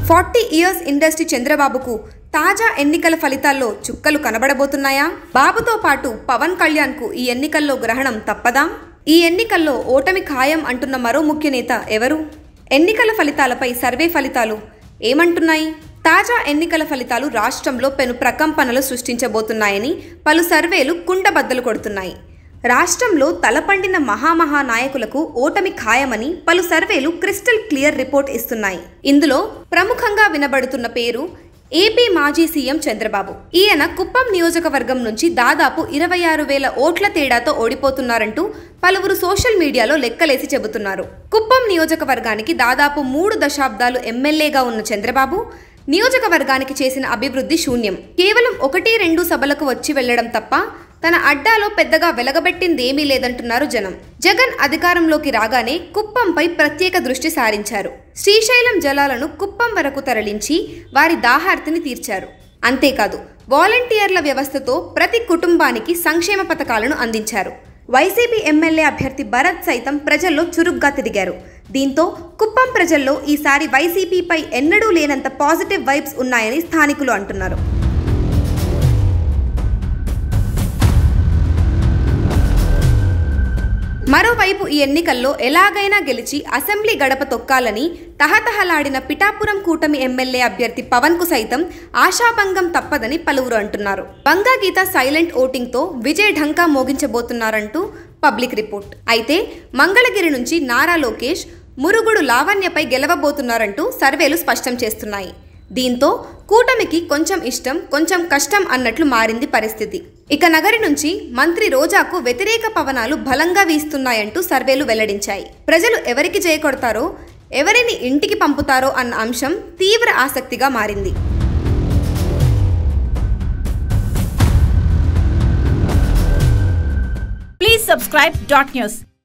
Forty years industry చంద్రబాబుకు తాజా ఎన్నికల ఫలితాల్లో చుక్కలు కనబడబోతున్నాయా బాబుతో పాటు పవన్ కళ్యాణ్కు ఈ ఎన్నికల్లో గ్రహణం తప్పదా ఈ ఎన్నికల్లో ఓటమి ఖాయం అంటున్న మరో ముఖ్య నేత ఎవరు ఎన్నికల ఫలితాలపై సర్వే ఫలితాలు ఏమంటున్నాయి తాజా ఎన్నికల ఫలితాలు రాష్ట్రంలో పెను ప్రకంపనలు సృష్టించబోతున్నాయని పలు సర్వేలు కుండబద్దలు కొడుతున్నాయి రాష్ట్రంలో తలపండిన మహామహా నాయకులకు ఓటమి ఖాయమని పలు సర్వేలు క్రిస్టల్ క్లియర్ రిపోర్ట్ ఇస్తున్నాయి ఇందులో ప్రముఖంగా వినబడుతున్న పేరు ఏపీ మాజీ సీఎం చంద్రబాబు ఈయన కుప్పం నియోజకవర్గం నుంచి దాదాపు ఇరవై ఆరు వేల ఓట్ల తేడాతో ఓడిపోతున్నారంటూ పలువురు సోషల్ మీడియాలో లెక్కలేసి చెబుతున్నారు కుప్పం నియోజకవర్గానికి దాదాపు మూడు దశాబ్దాలు ఎమ్మెల్యేగా ఉన్న చంద్రబాబు నియోజకవర్గానికి చేసిన అభివృద్ధి శూన్యం కేవలం ఒకటి రెండు సభలకు వచ్చి వెళ్లడం తప్ప తన అడ్డాలో పెద్దగా వెలగబెట్టిందేమీ లేదంటున్నారు జనం జగన్ అధికారంలోకి రాగానే కుప్పంపై ప్రత్యేక దృష్టి సారించారు శ్రీశైలం జలాలను కుప్పం వరకు తరలించి వారి దాహార్తిని తీర్చారు అంతేకాదు వాలంటీర్ల వ్యవస్థతో ప్రతి కుటుంబానికి సంక్షేమ పథకాలను అందించారు వైసీపీ ఎమ్మెల్యే అభ్యర్థి భరత్ సైతం ప్రజల్లో చురుగ్గా తిరిగారు దీంతో కుప్పం ప్రజల్లో ఈసారి వైసీపీపై ఎన్నడూ లేనంత పాజిటివ్ వైబ్స్ ఉన్నాయని స్థానికులు అంటున్నారు మరోవైపు ఈ ఎన్నికల్లో ఎలాగైనా గెలిచి అసెంబ్లీ గడప తొక్కాలని తహతహలాడిన పిఠాపురం కూటమి ఎమ్మెల్యే అభ్యర్థి పవన్ కు సైతం ఆశాభంగం తప్పదని పలువురు అంటున్నారు బంగాగీత సైలెంట్ ఓటింగ్తో విజయ్ ఢంకా మోగించబోతున్నారంటూ పబ్లిక్ రిపోర్ట్ అయితే మంగళగిరి నుంచి నారా లోకేష్ మురుగుడు లావణ్యపై గెలవబోతున్నారంటూ సర్వేలు స్పష్టం చేస్తున్నాయి దీంతో కూటమికి కొంచెం ఇష్టం కొంచెం కష్టం అన్నట్లు మారింది పరిస్థితి ఇక నగరి నుంచి మంత్రి రోజాకు వ్యతిరేక పవనాలు బలంగా వీస్తున్నాయంటూ సర్వేలు వెల్లడించాయి ప్రజలు ఎవరికి చేయకొడతారో ఎవరిని ఇంటికి పంపుతారో అన్న అంశం తీవ్ర ఆసక్తిగా మారింది Please subscribe Dot News.